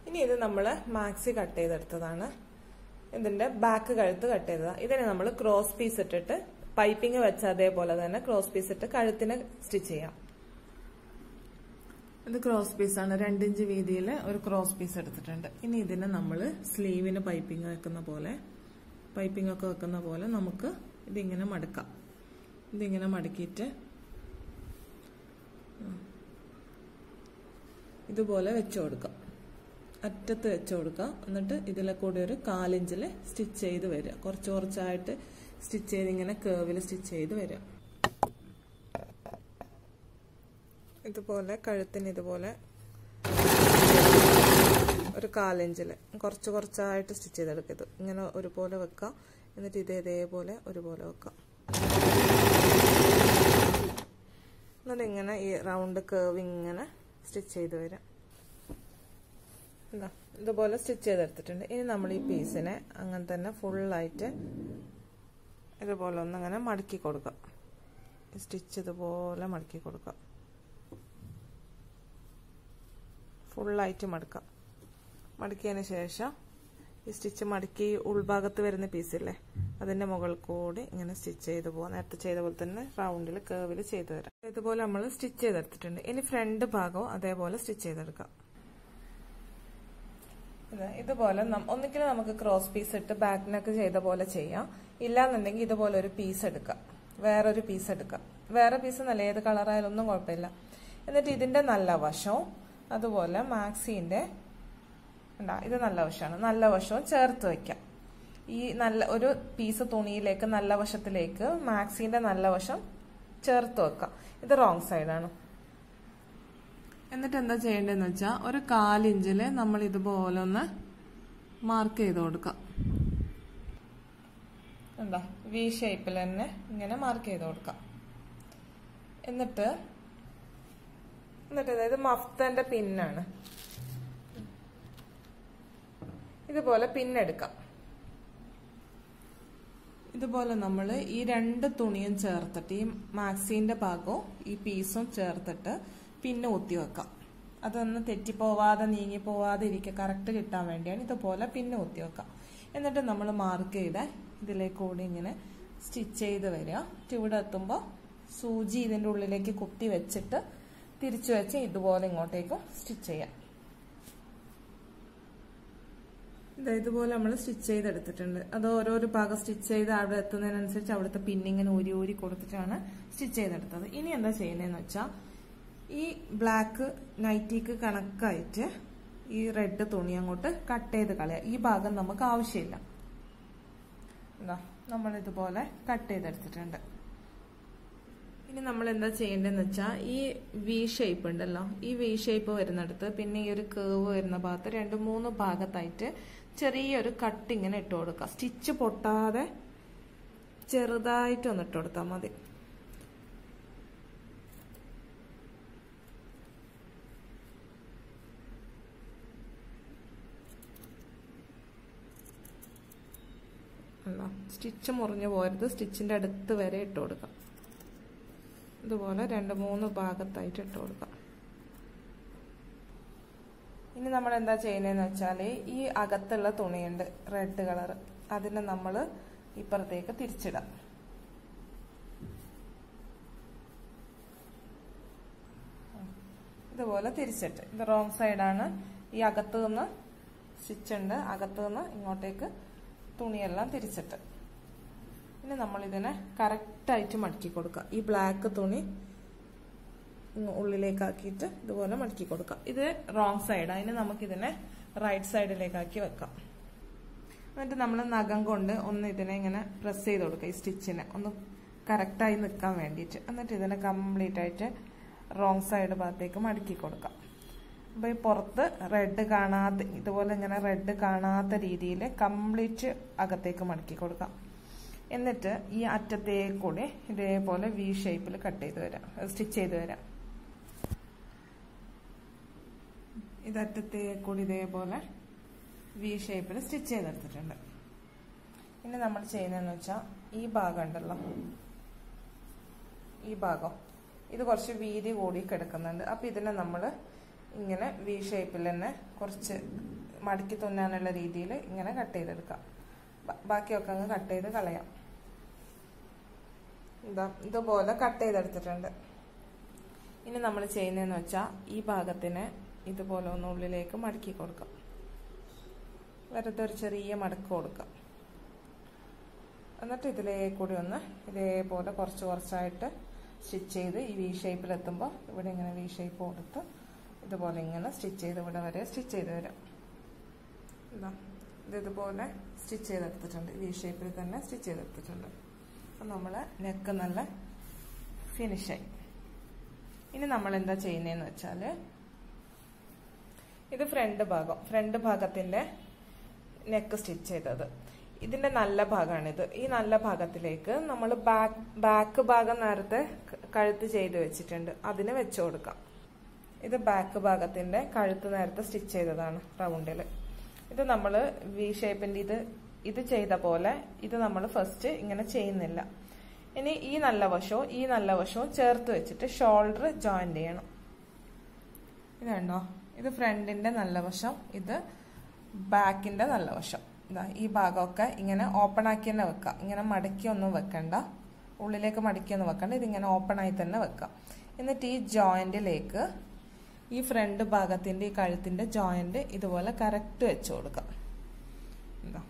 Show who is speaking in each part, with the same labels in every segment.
Speaker 1: ഇനി ഇത് നമ്മൾ മാക്സി കട്ട് ചെയ്തെടുത്തതാണ് ഇതിന്റെ ബാക്ക് കഴുത്ത് കട്ട് ചെയ്തതാണ് ഇതിനെ നമ്മൾ ക്രോസ് പീസ് ഇട്ടിട്ട് പൈപ്പിംഗ് വെച്ച അതേപോലെ തന്നെ ക്രോസ് പീസ് ഇട്ട് കഴുത്തിന് സ്റ്റിച്ച് ചെയ്യാം ഇത് ക്രോസ് പീസാണ് രണ്ടിഞ്ച് വീതിയിൽ ഒരു ക്രോസ് പീസ് എടുത്തിട്ടുണ്ട് ഇനി ഇതിനെ നമ്മൾ സ്ലീവിന് പൈപ്പിംഗ് വെക്കുന്ന പോലെ പൈപ്പിംഗ് ഒക്കെ വെക്കുന്ന പോലെ നമുക്ക് ഇതിങ്ങനെ മടുക്കാം ഇതിങ്ങനെ മടക്കിയിട്ട് ഇതുപോലെ വെച്ചു കൊടുക്കാം അറ്റത്ത് വെച്ചു കൊടുക്കാം എന്നിട്ട് ഇതിലെ കൂടെ ഒരു കാലിഞ്ചിൽ സ്റ്റിച്ച് ചെയ്ത് വരിക കുറച്ച് കുറച്ചായിട്ട് സ്റ്റിച്ച് ചെയ്ത് ഇങ്ങനെ കേവിൽ സ്റ്റിച്ച് ചെയ്ത് വരിക ഇതുപോലെ കഴുത്തിന് ഇതുപോലെ ഒരു കാലിഞ്ചിൽ കുറച്ച് കുറച്ചായിട്ട് സ്റ്റിച്ച് ചെയ്തെടുക്കരുത് ഇങ്ങനെ ഒരുപോലെ വെക്കാം എന്നിട്ട് ഇത് ഇതേപോലെ ഒരുപോലെ വെക്കാം എന്നിട്ട് ഇങ്ങനെ ഈ റൗണ്ട് കേവ് ഇങ്ങനെ സ്റ്റിച്ച് ചെയ്ത് വരാം എന്താ ഇതുപോലെ സ്റ്റിച്ച് ചെയ്തെടുത്തിട്ടുണ്ട് ഇനി നമ്മൾ ഈ പീസിനെ അങ്ങനെ തന്നെ ഫുള്ളായിട്ട് ഇതുപോലെ ഒന്ന് അങ്ങനെ മടക്കി കൊടുക്കാം സ്റ്റിച്ച് ഇതുപോലെ മടക്കി കൊടുക്കാം ഫുള്ളായിട്ട് മടക്കാം മടക്കിയതിന് ശേഷം ഈ സ്റ്റിച്ച് മടക്കി ഉൾഭാഗത്ത് വരുന്ന പീസില്ലേ അതിന്റെ മുകളിൽ കൂടി ഇങ്ങനെ സ്റ്റിച്ച് ചെയ്ത് പോകാം നേരത്തെ ചെയ്ത പോലെ തന്നെ റൗണ്ടിൽ കേവിൽ ചെയ്ത് തരാം ഇതുപോലെ നമ്മൾ സ്റ്റിച്ച് ചെയ്തെടുത്തിട്ടുണ്ട് ഇനി ഫ്രണ്ട് ഭാഗവും അതേപോലെ സ്റ്റിച്ച് ചെയ്തെടുക്കാം ഇതുപോലെ ഒന്നിക്കലും നമുക്ക് ക്രോസ് പീസ് ഇട്ട് ബാക്ക് നെക്ക് ചെയ്ത പോലെ ചെയ്യാം ഇല്ലാന്നുണ്ടെങ്കിൽ ഇതുപോലെ ഒരു പീസ് എടുക്കാം വേറൊരു പീസ് എടുക്കാം വേറെ പീസ് നല്ല ഏത് കളറായാലും ഒന്നും കുഴപ്പമില്ല എന്നിട്ട് ഇതിന്റെ നല്ല വശവും അതുപോലെ മാക്സിന്റെ ഉണ്ടാ ഇത് നല്ല വശമാണ് നല്ല വശവും ചേർത്ത് വെക്കാം ഈ നല്ല ഒരു പീസ് തുണിയിലേക്ക് നല്ല വശത്തിലേക്ക് മാക്സിന്റെ നല്ല വശം ചേർത്ത് വെക്കാം ഇത് റോങ് സൈഡാണ് എന്നിട്ട് എന്താ ചെയ്യേണ്ടതെന്ന് വെച്ചാൽ ഒരു കാലിഞ്ചില് നമ്മൾ ഇതുപോലെ ഒന്ന് മാർക്ക് ചെയ്ത് കൊടുക്കാം എന്താ വി ഷേപ്പിൽ തന്നെ ഇങ്ങനെ മാർക്ക് ചെയ്ത് കൊടുക്കാം എന്നിട്ട് എന്നിട്ട് അതായത് മഫ്തന്റെ പിന്നാണ് ഇതുപോലെ പിന്നെടുക്കാം ഇതുപോലെ നമ്മൾ ഈ രണ്ട് തുണിയും ചേർത്തിട്ട് ഈ മാക്സിന്റെ ഭാഗവും ഈ പീസും ചേർത്തിട്ട് പിന്നെ ഒത്തി വെക്കാം അതൊന്ന് തെറ്റിപ്പോവാതെ നീങ്ങി പോവാതെ ഇരിക്കുക കറക്റ്റ് കിട്ടാൻ വേണ്ടിയാണ് ഇതുപോലെ പിന്നെ ഒത്തി വെക്കാം എന്നിട്ട് നമ്മൾ മാർക്ക് ചെയ്ത ഇതിലേക്ക് കൂടി ഇങ്ങനെ സ്റ്റിച്ച് ചെയ്ത് വരിക ഇവിടെ എത്തുമ്പോൾ സൂചി ഇതിൻ്റെ ഉള്ളിലേക്ക് കുത്തി വെച്ചിട്ട് തിരിച്ചു വെച്ച് ഇതുപോലെ ഇങ്ങോട്ടേക്കും സ്റ്റിച്ച് ചെയ്യാം ഇതാ ഇതുപോലെ നമ്മൾ സ്റ്റിച്ച് ചെയ്തെടുത്തിട്ടുണ്ട് അത് ഓരോരോ ഭാഗം സ്റ്റിച്ച് ചെയ്ത് അവിടെ എത്തുന്നതിനനുസരിച്ച് അവിടുത്തെ പിന്നിങ്ങനെ ഊരി ഊരി കൊടുത്തിട്ടാണ് സ്റ്റിച്ച് ചെയ്തെടുത്തത് ഇനി എന്താ ചെയ്യുന്നതെന്ന് വെച്ചാൽ ഈ ബ്ലാക്ക് നൈറ്റിക്ക് കണക്കായിട്ട് ഈ റെഡ് തുണി അങ്ങോട്ട് കട്ട് ചെയ്ത് കളയാം ഈ ഭാഗം നമുക്ക് ആവശ്യമില്ല എന്താ നമ്മൾ ഇതുപോലെ കട്ട് ചെയ്തെടുത്തിട്ടുണ്ട് ഇനി നമ്മൾ എന്താ ചെയ്യേണ്ടതെന്ന് വെച്ചാൽ ഈ വി ഷേപ്പ് ഉണ്ടല്ലോ ഈ വി ഷേപ്പ് വരുന്നിടത്ത് പിന്നെ ഈ ഒരു കേവ് വരുന്ന ഭാഗത്ത് രണ്ട് മൂന്ന് ഭാഗത്തായിട്ട് ചെറിയൊരു കട്ട് ഇങ്ങനെ ഇട്ട് കൊടുക്കുക സ്റ്റിച്ച് പൊട്ടാതെ ചെറുതായിട്ടൊന്ന് ഇട്ട് കൊടുത്താൽ മതി അല്ല സ്റ്റിച്ച് മുറിഞ്ഞു പോരുത് സ്റ്റിച്ചിന്റെ അടുത്ത് വരെ ഇട്ട് കൊടുക്കാം ഇതുപോലെ രണ്ട് മൂന്ന് ഭാഗത്തായിട്ട് ഇട്ട് കൊടുക്കാം ഇനി നമ്മൾ എന്താ ചെയ്യുന്നതെന്ന് വെച്ചാൽ ഈ അകത്തുള്ള തുണിയുണ്ട് റെഡ് കളർ അതിനെ നമ്മൾ ഇപ്പുറത്തേക്ക് തിരിച്ചിടാം ഇതുപോലെ തിരിച്ചിട്ട് ഇത് റോങ് സൈഡാണ് ഈ അകത്ത് നിന്ന് സ്റ്റിച്ച് ഉണ്ട് അകത്ത് നിന്ന് ഇങ്ങോട്ടേക്ക് തുണിയെല്ലാം തിരിച്ചിട്ട് ഇനി നമ്മൾ ഇതിനെ കറക്റ്റായിട്ട് മടക്കി കൊടുക്കുക ഈ ബ്ലാക്ക് തുണി ഉള്ളിലേക്കാക്കിയിട്ട് ഇതുപോലെ മടക്കി കൊടുക്കാം ഇത് റോങ് സൈഡ് അതിന് നമുക്കിതിനെ റൈറ്റ് സൈഡിലേക്കാക്കി വെക്കാം എന്നിട്ട് നമ്മൾ നഖം കൊണ്ട് ഒന്ന് ഇതിനെ ഇങ്ങനെ പ്രസ് ചെയ്ത് കൊടുക്കുക ഈ സ്റ്റിച്ചിനെ ഒന്ന് കറക്റ്റായി നിൽക്കാൻ വേണ്ടിയിട്ട് എന്നിട്ട് ഇതിനെ കംപ്ലീറ്റ് ആയിട്ട് റോങ് സൈഡ് ഭാഗത്തേക്ക് മടക്കി കൊടുക്കാം അപ്പോൾ ഈ പുറത്ത് റെഡ് കാണാത്ത ഇതുപോലെ ഇങ്ങനെ റെഡ് കാണാത്ത രീതിയിൽ കംപ്ലീറ്റ് അകത്തേക്ക് മടക്കി കൊടുക്കാം എന്നിട്ട് ഈ അറ്റത്തേക്ക് കൂടി ഇതേപോലെ വി ഷേപ്പിൽ കട്ട് ചെയ്ത് വരാം സ്റ്റിച്ച് ചെയ്ത് വരാം ഇതറ്റത്തേക്ക് കൂടി ഇതേപോലെ വി ഷേപ്പിൽ സ്റ്റിച്ച് ചെയ്തെടുത്തിട്ടുണ്ട് ഇനി നമ്മൾ ചെയ്യുന്നതെന്ന് വെച്ചാൽ ഈ ഭാഗം ഉണ്ടല്ലോ ഈ ഭാഗം ഇത് കുറച്ച് വീതി കൂടി കിടക്കുന്നുണ്ട് അപ്പം ഇതിനെ നമ്മൾ ഇങ്ങനെ വി ഷേപ്പിൽ തന്നെ കുറച്ച് മടക്കി തുന്നാനുള്ള രീതിയിൽ ഇങ്ങനെ കട്ട് ചെയ്തെടുക്കാം ബ- ബാക്കിയൊക്കെ അങ്ങ് കട്ട് ചെയ്ത് കളയാം ഇതാ ഇതുപോലെ കട്ട് ചെയ്തെടുത്തിട്ടുണ്ട് ഇനി നമ്മൾ ചെയ്യുന്നതെന്ന് വെച്ചാൽ ഈ ഭാഗത്തിന് ഇതുപോലെ ഒന്ന് ഉള്ളിലേക്ക് മടക്കി കൊടുക്കാം വെറുതെ ഒരു ചെറിയ മടക്ക് കൊടുക്കാം എന്നിട്ട് ഇതിലേ കൂടി ഒന്ന് ഇതേപോലെ കുറച്ച് കുറച്ചായിട്ട് സ്റ്റിച്ച് ചെയ്ത് ഈ വി ഷേപ്പിലെത്തുമ്പോൾ ഇവിടെ ഇങ്ങനെ വി ഷേപ്പ് കൊടുത്ത് ഇതുപോലെ ഇങ്ങനെ സ്റ്റിച്ച് ചെയ്ത് ഇവിടെ വരെ സ്റ്റിച്ച് ചെയ്ത് വരാം ഇതാ ഇത് ഇതുപോലെ സ്റ്റിച്ച് ചെയ്തെടുത്തിട്ടുണ്ട് വി ഷേപ്പിൽ തന്നെ സ്റ്റിച്ച് ചെയ്തെടുത്തിട്ടുണ്ട് അപ്പം നമ്മൾ നെക്ക് നല്ല ഫിനിഷായി ഇനി നമ്മൾ എന്താ ചെയ്യുന്നതെന്ന് വെച്ചാൽ ഇത് ഫ്രണ്ട് ഭാഗം ഫ്രണ്ട് ഭാഗത്തിൻ്റെ നെക്ക് സ്റ്റിച്ച് ചെയ്തത് ഇതിന്റെ നല്ല ഭാഗമാണിത് ഈ നല്ല ഭാഗത്തിലേക്ക് നമ്മൾ ബാക്ക് ബാക്ക് ഭാഗം നേരത്തെ ക- കഴുത്ത് ചെയ്ത് വെച്ചിട്ടുണ്ട് അതിന് വെച്ചു കൊടുക്കാം ഇത് ബാക്ക് ഭാഗത്തിന്റെ കഴുത്ത് നേരത്തെ സ്റ്റിച്ച് ചെയ്തതാണ് റൗണ്ടിൽ ഇത് നമ്മൾ വി ഷേപ്പിന്റെ ഇത് ഇത് ചെയ്ത പോലെ ഇത് നമ്മൾ ഫസ്റ്റ് ഇങ്ങനെ ചെയ്യുന്നില്ല ഇനി ഈ നല്ല വശവും ഈ നല്ല വശവും ചേർത്ത് വെച്ചിട്ട് ഷോൾഡർ ജോയിന്റ് ചെയ്യണം ഇത് കണ്ടോ ഇത് ഫ്രണ്ടിന്റെ നല്ല വശം ഇത് ബാക്കിന്റെ നല്ല വശം ഇതാ ഈ ഭാഗമൊക്കെ ഇങ്ങനെ ഓപ്പൺ ആക്കി തന്നെ വെക്കാം ഇങ്ങനെ മടക്കി ഒന്നും വെക്കണ്ട ഉള്ളിലേക്ക് മടക്കി ഒന്നും വെക്കണ്ട ഇതിങ്ങനെ ഓപ്പൺ ആയി തന്നെ വെക്കാം എന്നിട്ട് ഈ ജോയിന്റിലേക്ക് ഈ ഫ്രണ്ട് ഭാഗത്തിന്റെ ഈ കഴുത്തിന്റെ ജോയിന്റ് ഇതുപോലെ കറക്റ്റ് വെച്ച് കൊടുക്കാം എന്താ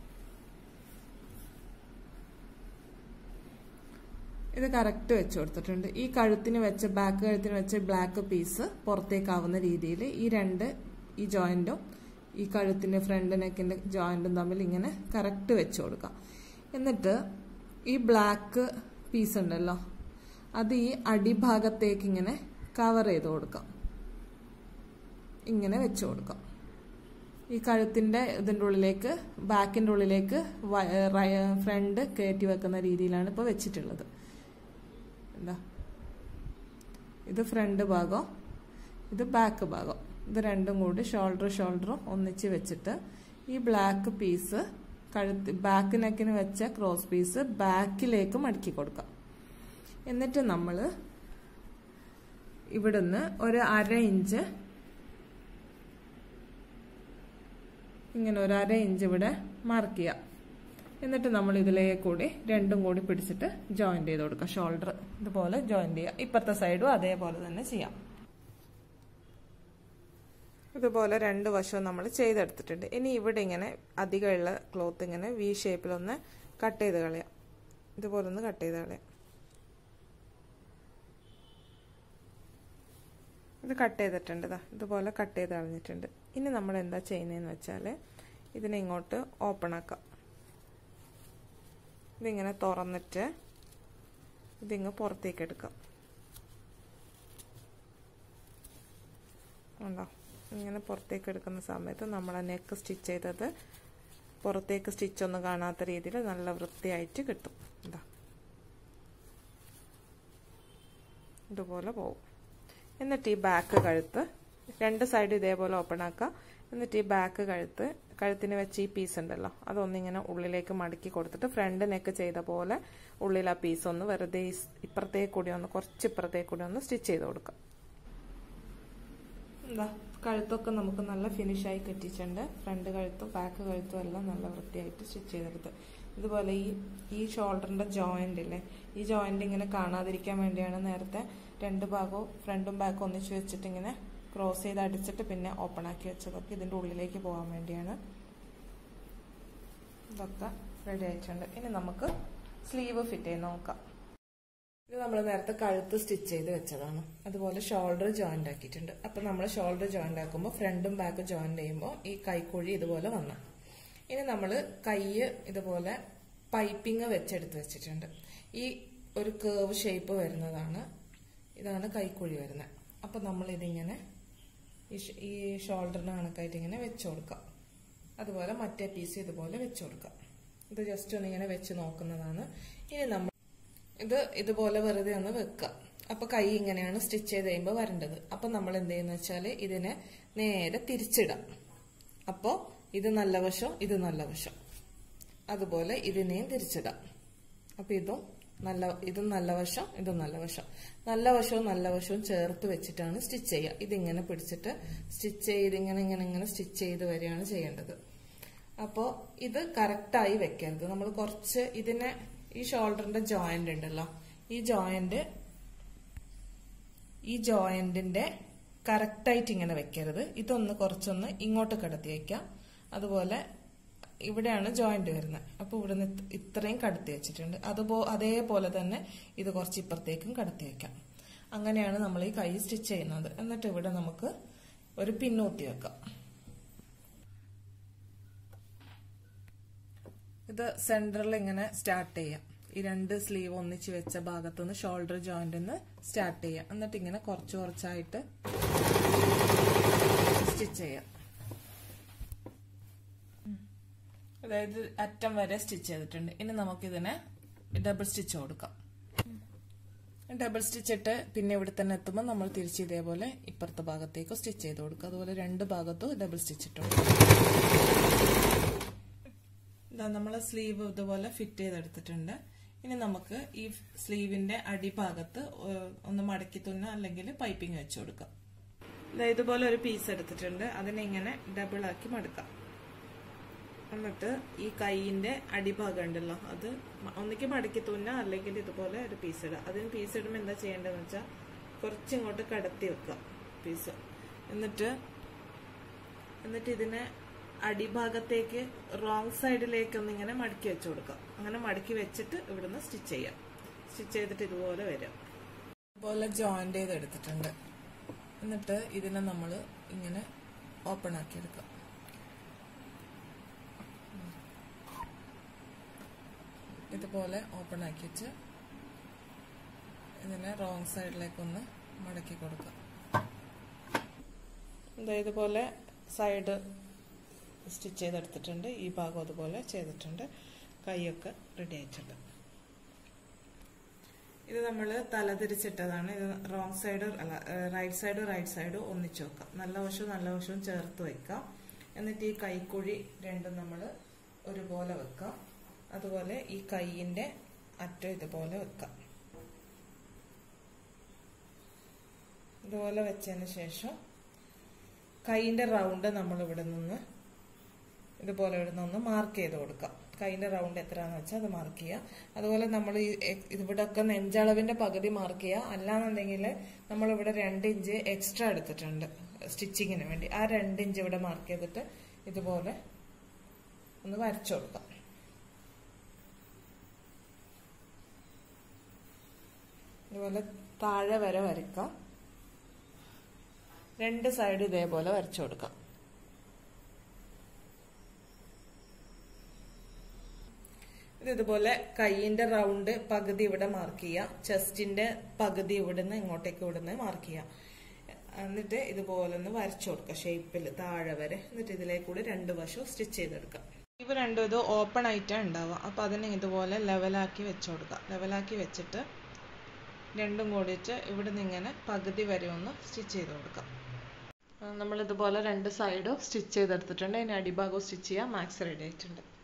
Speaker 1: ഇത് കറക്റ്റ് വെച്ച് കൊടുത്തിട്ടുണ്ട് ഈ കഴുത്തിന് വെച്ച ബാക്ക് കഴുത്തിന് വെച്ച ബ്ലാക്ക് പീസ് പുറത്തേക്കാവുന്ന രീതിയിൽ ഈ രണ്ട് ഈ ജോയിന്റും ഈ കഴുത്തിന്റെ ഫ്രണ്ട് നെക്കിന്റെ ജോയിന്റും തമ്മിൽ ഇങ്ങനെ കറക്റ്റ് വെച്ച് കൊടുക്കാം എന്നിട്ട് ഈ ബ്ലാക്ക് പീസ് ഉണ്ടല്ലോ അത് ഈ അടിഭാഗത്തേക്ക് ഇങ്ങനെ കവർ ചെയ്ത് കൊടുക്കാം ഇങ്ങനെ വെച്ച് കൊടുക്കാം ഈ കഴുത്തിന്റെ ഇതിന്റെ ഉള്ളിലേക്ക് ബാക്കിന്റെ ഉള്ളിലേക്ക് ഫ്രണ്ട് കയറ്റി വെക്കുന്ന രീതിയിലാണ് ഇപ്പോൾ വെച്ചിട്ടുള്ളത് എന്താ ഇത് ഫ്രണ്ട് ഭാഗം ഇത് ബാക്ക് ഭാഗം ഇത് രണ്ടും കൂടി ഷോൾഡർ ഷോൾഡറും ഒന്നിച്ച് വെച്ചിട്ട് ഈ ബ്ലാക്ക് പീസ് കഴുത്ത് ബാക്ക് നെക്കിന് വെച്ച ക്രോസ് പീസ് ബാക്കിലേക്ക് മടക്കി കൊടുക്കാം എന്നിട്ട് നമ്മൾ ഇവിടുന്ന് ഒരു അര ഇഞ്ച് ഇങ്ങനെ ഒരു അര ഇഞ്ച് ഇവിടെ മാർക്ക് ചെയ്യാം എന്നിട്ട് നമ്മൾ ഇതിലേ കൂടി രണ്ടും കൂടി പിടിച്ചിട്ട് ജോയിന്റ് ചെയ്ത് കൊടുക്കാം ഷോൾഡർ ഇതുപോലെ ജോയിന്റ് ചെയ്യാം ഇപ്പുറത്തെ സൈഡും അതേപോലെ തന്നെ ചെയ്യാം ഇതുപോലെ രണ്ട് വശവും നമ്മൾ ചെയ്തെടുത്തിട്ടുണ്ട് ഇനി ഇവിടെ ഇങ്ങനെ അധികമുള്ള ക്ലോത്ത് ഇങ്ങനെ വി ഷേപ്പിലൊന്ന് കട്ട് ചെയ്ത് കളയാം ഇതുപോലെ ഒന്ന് കട്ട് ചെയ്ത് കളയാം ഇത് കട്ട് ചെയ്തിട്ടുണ്ട് ഇതാ ഇതുപോലെ കട്ട് ചെയ്ത് കളഞ്ഞിട്ടുണ്ട് ഇനി നമ്മൾ എന്താ ചെയ്യുന്നതെന്ന് വെച്ചാൽ ഇതിനെ ഇങ്ങോട്ട് ഓപ്പൺ ആക്കാം ഇതിങ്ങനെ തുറന്നിട്ട് ഇതിങ്ങ് പുറത്തേക്ക് എടുക്കാം ഉണ്ടോ ഇങ്ങനെ പുറത്തേക്ക് എടുക്കുന്ന സമയത്ത് നമ്മൾ ആ നെക്ക് സ്റ്റിച്ച് ചെയ്തത് പുറത്തേക്ക് സ്റ്റിച്ച് ഒന്നും കാണാത്ത രീതിയിൽ നല്ല വൃത്തിയായിട്ട് കിട്ടും എന്താ ഇതുപോലെ പോവും എന്നിട്ട് ഈ ബാക്ക് കഴുത്ത് രണ്ട് സൈഡ് ഇതേപോലെ ഓപ്പൺ ആക്കുക എന്നിട്ട് ഈ ബാക്ക് കഴുത്ത് കഴുത്തിന് വെച്ച് ഈ പീസ് ഉണ്ടല്ലോ അതൊന്നിങ്ങനെ ഉള്ളിലേക്ക് മടക്കി കൊടുത്തിട്ട് ഫ്രണ്ട് നെക്ക് ചെയ്ത പോലെ ഉള്ളിൽ ആ പീസ് ഒന്ന് വെറുതെ ഈ സ് ഇപ്പുറത്തേക്ക് കൂടി ഒന്ന് കുറച്ച് ഇപ്പുറത്തേക്ക് കൂടി ഒന്ന് സ്റ്റിച്ച് ചെയ്ത് കൊടുക്കാം എന്താ കഴുത്തൊക്കെ നമുക്ക് നല്ല ഫിനിഷായി കിട്ടിയിട്ടുണ്ട് ഫ്രണ്ട് കഴുത്തും ബാക്ക് കഴുത്തും എല്ലാം നല്ല വൃത്തിയായിട്ട് സ്റ്റിച്ച് ചെയ്തെടുത്ത് ഇതുപോലെ ഈ ഈ ഷോൾഡറിന്റെ ജോയിന്റ് ഇല്ലേ ഈ ജോയിന്റ് ഇങ്ങനെ കാണാതിരിക്കാൻ വേണ്ടിയാണ് നേരത്തെ രണ്ട് ഭാഗവും ഫ്രണ്ടും ബാക്കും ഒന്നിച്ച് വെച്ചിട്ട് ഇങ്ങനെ ക്രോസ് ചെയ്ത് അടിച്ചിട്ട് പിന്നെ ഓപ്പൺ ആക്കി വെച്ചതൊക്കെ ഇതിന്റെ ഉള്ളിലേക്ക് പോകാൻ വേണ്ടിയാണ് ഇതൊക്കെ റെഡി ആയിട്ടുണ്ട് ഇനി നമുക്ക് സ്ലീവ് ഫിറ്റ് ചെയ്ത് നോക്കാം ഇത് നമ്മൾ നേരത്തെ കഴുത്ത് സ്റ്റിച്ച് ചെയ്ത് വെച്ചതാണ് അതുപോലെ ഷോൾഡർ ജോയിന്റ് ആക്കിയിട്ടുണ്ട് അപ്പൊ നമ്മൾ ഷോൾഡർ ജോയിന്റ് ആക്കുമ്പോൾ ഫ്രണ്ടും ബാക്കും ജോയിന്റ് ചെയ്യുമ്പോൾ ഈ കൈക്കുഴി ഇതുപോലെ വന്നു ഇനി നമ്മൾ കൈ ഇതുപോലെ പൈപ്പിംഗ് വെച്ചെടുത്ത് വെച്ചിട്ടുണ്ട് ഈ ഒരു കേവ് ഷേപ്പ് വരുന്നതാണ് ഇതാണ് കൈക്കുഴി വരുന്നത് അപ്പൊ നമ്മൾ ഇതിങ്ങനെ ഈ ഷ- ഈ ഷോൾഡറിന് കണക്കായിട്ട് ഇങ്ങനെ വെച്ചു കൊടുക്കാം അതുപോലെ മറ്റേ പീസ് ഇതുപോലെ വെച്ചു കൊടുക്കാം ഇത് ജസ്റ്റ് ഒന്ന് ഇങ്ങനെ വെച്ച് നോക്കുന്നതാണ് ഇനി നമ്മൾ ഇത് ഇതുപോലെ വെറുതെ ഒന്ന് വെക്കുക അപ്പൊ കൈ ഇങ്ങനെയാണ് സ്റ്റിച്ച് ചെയ്ത് കഴിയുമ്പോൾ വരേണ്ടത് അപ്പൊ നമ്മൾ എന്ത് ചെയ്യുന്ന വെച്ചാൽ ഇതിനെ നേരെ തിരിച്ചിടാം അപ്പോ ഇത് നല്ല വശം ഇത് നല്ല വശം അതുപോലെ ഇതിനെയും തിരിച്ചിടാം അപ്പൊ ഇതും നല്ല ഇതും നല്ല വശം ഇതും നല്ല വശം നല്ല വശവും നല്ല വശവും ചേർത്ത് വെച്ചിട്ടാണ് സ്റ്റിച്ച് ചെയ്യുക ഇതിങ്ങനെ പിടിച്ചിട്ട് സ്റ്റിച്ച് ചെയ്ത് ഇങ്ങനെ ഇങ്ങനെ ഇങ്ങനെ സ്റ്റിച്ച് ചെയ്ത് വരികയാണ് ചെയ്യേണ്ടത് അപ്പോൾ ഇത് കറക്റ്റായി വെക്കരുത് നമ്മൾ കുറച്ച് ഇതിനെ ഈ ഷോൾഡറിന്റെ ജോയിന്റ് ഉണ്ടല്ലോ ഈ ജോയിന്റ് ഈ ജോയിന്റിന്റെ കറക്റ്റായിട്ട് ഇങ്ങനെ വെക്കരുത് ഇതൊന്ന് കുറച്ചൊന്ന് ഇങ്ങോട്ട് കടത്തി വെക്കാം അതുപോലെ ഇവിടെയാണ് ജോയിന്റ് വരുന്നത് അപ്പോൾ ഇവിടുന്ന് ഇത് ഇത്രയും കടത്തി വെച്ചിട്ടുണ്ട് അതുപോ അതേപോലെ തന്നെ ഇത് കുറച്ച് ഇപ്പുറത്തേക്കും കടത്തി വെക്കാം അങ്ങനെയാണ് നമ്മൾ ഈ കൈ സ്റ്റിച്ച് ചെയ്യുന്നത് എന്നിട്ട് ഇവിടെ നമുക്ക് ഒരു പിന്നൂത്തി വെക്കാം ഇത് സെന്ററിൽ ഇങ്ങനെ സ്റ്റാർട്ട് ചെയ്യാം ഈ രണ്ട് സ്ലീവ് ഒന്നിച്ച് വെച്ച ഭാഗത്തുനിന്ന് ഷോൾഡർ ജോയിന്റ് നിന്ന് സ്റ്റാർട്ട് ചെയ്യാം എന്നിട്ട് ഇങ്ങനെ കുറച്ച് കുറച്ചായിട്ട് സ്റ്റിച്ച് ചെയ്യാം അതായത് അറ്റം വരെ സ്റ്റിച്ച് ചെയ്തിട്ടുണ്ട് ഇനി നമുക്കിതിനെ ഡബിൾ സ്റ്റിച്ച് കൊടുക്കാം ഡബിൾ സ്റ്റിച്ച് ഇട്ട് പിന്നെ ഇവിടെ തന്നെ എത്തുമ്പോൾ നമ്മൾ തിരിച്ച് ഇതേപോലെ ഇപ്പുറത്തെ ഭാഗത്തേക്ക് സ്റ്റിച്ച് ചെയ്ത് കൊടുക്കുക അതുപോലെ രണ്ട് ഭാഗത്തും ഡബിൾ സ്റ്റിച്ച് ഇട്ടു ഇതാ നമ്മൾ സ്ലീവ് ഇതുപോലെ ഫിറ്റ് ചെയ്തെടുത്തിട്ടുണ്ട് ഇനി നമുക്ക് ഈ സ്ലീവിന്റെ അടിഭാഗത്ത് ഒന്ന് മടക്കി തുന്ന അല്ലെങ്കിൽ പൈപ്പിംഗ് വെച്ച് കൊടുക്കാം ഇതാ ഇതുപോലെ ഒരു പീസ് എടുത്തിട്ടുണ്ട് അതിനെ ഇങ്ങനെ ഡബിൾ ആക്കി മടുക്കാം എന്നിട്ട് ഈ കൈയിന്റെ അടിഭാഗം ഉണ്ടല്ലോ അത് ഒന്നിക്ക് മടക്കി തുന്ന അല്ലെങ്കിൽ ഇതുപോലെ ഒരു പീസ് ഇടുക അതിന് പീസ് ഇടുമ്പോൾ എന്താ ചെയ്യേണ്ടതെന്ന് വെച്ചാൽ കുറച്ചിങ്ങോട്ട് കടത്തി വെക്കുക പീസ് എന്നിട്ട് എന്നിട്ട് ഇതിനെ അടിഭാഗത്തേക്ക് റോങ് സൈഡിലേക്ക് ഒന്ന് ഇങ്ങനെ മടക്കി വെച്ച് കൊടുക്കാം അങ്ങനെ മടക്കി വെച്ചിട്ട് ഇവിടുന്ന് സ്റ്റിച്ച് ചെയ്യാം സ്റ്റിച്ച് ചെയ്തിട്ട് ഇതുപോലെ വരാം ഇതുപോലെ ജോയിന്റ് ചെയ്ത് എടുത്തിട്ടുണ്ട് എന്നിട്ട് ഇതിനെ നമ്മൾ ഇങ്ങനെ ഓപ്പൺ ആക്കി എടുക്കാം ഇതുപോലെ ഓപ്പൺ ആക്കി വെച്ച് ഇതിനെ റോങ് സൈഡിലേക്കൊന്ന് മടക്കി കൊടുക്കാം ഇതുപോലെ സൈഡ് സ്റ്റിച്ച് ചെയ്തെടുത്തിട്ടുണ്ട് ഈ ഭാഗം അതുപോലെ ചെയ്തിട്ടുണ്ട് കൈയൊക്കെ റെഡി ആയിട്ടുണ്ട് ഇത് നമ്മൾ തലതിരിച്ചിട്ടതാണ് ഇത് റോങ് സൈഡ് അല്ല റൈറ്റ് സൈഡ് റൈറ്റ് സൈഡ് ഒന്നിച്ചു വെക്കാം നല്ല വശവും നല്ല വശവും ചേർത്ത് വെക്കാം എന്നിട്ട് ഈ കൈക്കുഴി രണ്ടും നമ്മൾ ഒരുപോലെ വെക്കാം അതുപോലെ ഈ കൈയിന്റെ അറ്റം ഇതുപോലെ വെക്കാം ഇതുപോലെ വെച്ചതിന് ശേഷം കൈയിന്റെ റൗണ്ട് നമ്മൾ ഇവിടെ നിന്ന് ഇതുപോലെ ഇവിടെ നിന്ന് മാർക്ക് ചെയ്ത് കൊടുക്കാം കൈയിന്റെ റൗണ്ട് എത്രയാണെന്ന് വെച്ചാൽ അത് മാർക്ക് ചെയ്യുക അതുപോലെ നമ്മൾ ഈ ഇവിടെ ഒക്കെ നെഞ്ചളവിന്റെ പകുതി മാർക്ക് ചെയ്യുക അല്ലാന്നുണ്ടെങ്കിൽ നമ്മൾ ഇവിടെ രണ്ട് ഇഞ്ച് എക്സ്ട്രാ എടുത്തിട്ടുണ്ട് സ്റ്റിച്ചിങ്ങിന് വേണ്ടി ആ രണ്ട് ഇഞ്ച് ഇവിടെ മാർക്ക് ചെയ്തിട്ട് ഇതുപോലെ ഒന്ന് വരച്ചു കൊടുക്കാം ഇതുപോലെ താഴെ വരെ വരയ്ക്കാം രണ്ട് സൈഡ് ഇതേപോലെ വരച്ചു കൊടുക്കാം ഇത് ഇതുപോലെ കൈയിന്റെ റൗണ്ട് പകുതി ഇവിടെ മാർക്ക് ചെയ്യാം ചെസ്റ്റിന്റെ പകുതി ഇവിടുന്ന് ഇങ്ങോട്ടേക്ക് ഇവിടുന്ന് മാർക്ക് ചെയ്യാം എന്നിട്ട് ഇതുപോലെ ഒന്ന് വരച്ചു കൊടുക്കുക ഷേപ്പിൽ താഴെ വരെ എന്നിട്ട് ഇതിലേക്കൂടി രണ്ട് വശവും സ്റ്റിച്ച് ചെയ്തെടുക്കാം ഇവ രണ്ടും ഇത് ഓപ്പൺ ആയിട്ടാണ് ഉണ്ടാവുക അപ്പൊ അതിനെ ഇതുപോലെ ലെവലാക്കി വെച്ചു കൊടുക്കുക ലെവലാക്കി വെച്ചിട്ട് രണ്ടും കൂടിയിട്ട് ഇവിടുന്ന് ഇങ്ങനെ പകുതി വരെ ഒന്ന് സ്റ്റിച്ച് ചെയ്ത് കൊടുക്കാം നമ്മൾ ഇതുപോലെ രണ്ട് സൈഡും സ്റ്റിച്ച് ചെയ്തെടുത്തിട്ടുണ്ട് ഇനി അടിഭാഗവും സ്റ്റിച്ച് ചെയ്യാം മാക്സ് റെഡി ആയിട്ടുണ്ട്